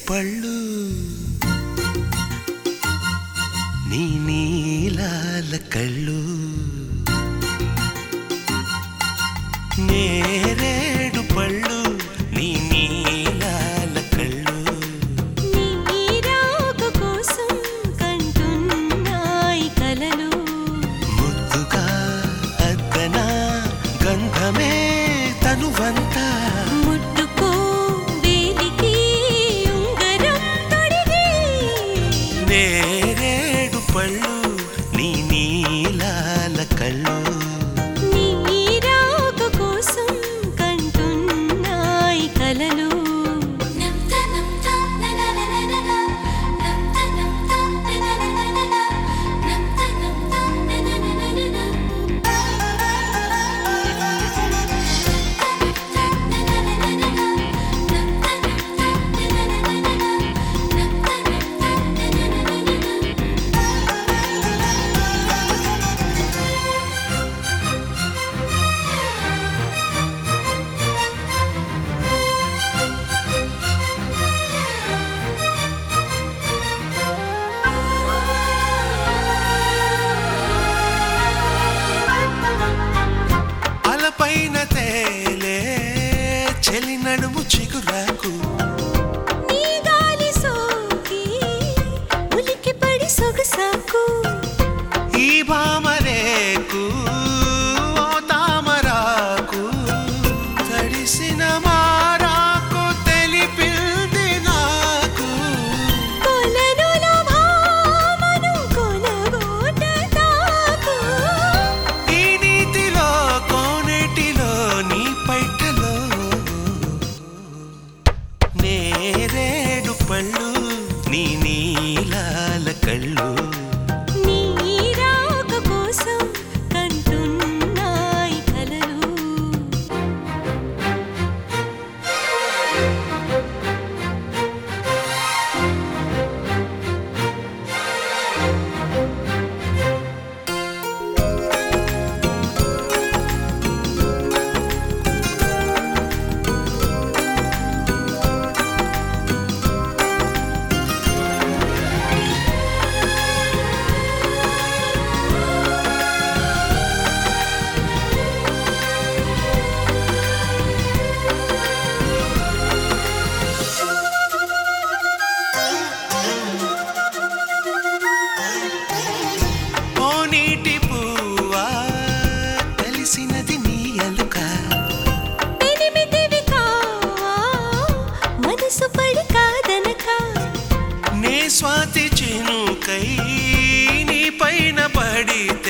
పళ్ళు నీ నీలాల కళ్ళు నేరేడు పళ్ళు నీ నీలాల కళ్ళు నీ రాక కోసం కంటున్నాయి కలలు ముద్దుగా అద్దన గంధమే తనువంతా ముట్టుకో వేలికి ఉంగరం తొడిగి నేరేడు పళ్ళు నీ నీలాల కళ్ళు నీ రాక కోసం కంటున్నాయి కలలు అలపైన తేలే చెలి నడుము చిగురాకు నీ గాలి సోకి ఉలికి పడి సొగసాకు ఈ భామరేకు ఓ తామరాకు తడిసిన మారాకు తెలిపింది నాకు కొలనుల భామను కొనగోట తాకు ఈ నీతిలో కోనేటిలో నీ పైటలో నేరేడు పళ్ళు నీ నీలాల కళ్ళు నీ రాక కోసం కంటున్నాయి కలలు ఓ నీటి పువ్వా తెలిసినది నీ అలుక ఎనిమిదివి కావా మనసు పడి కాదనక నే స్వాతి చినుకై నీ పైన పడితే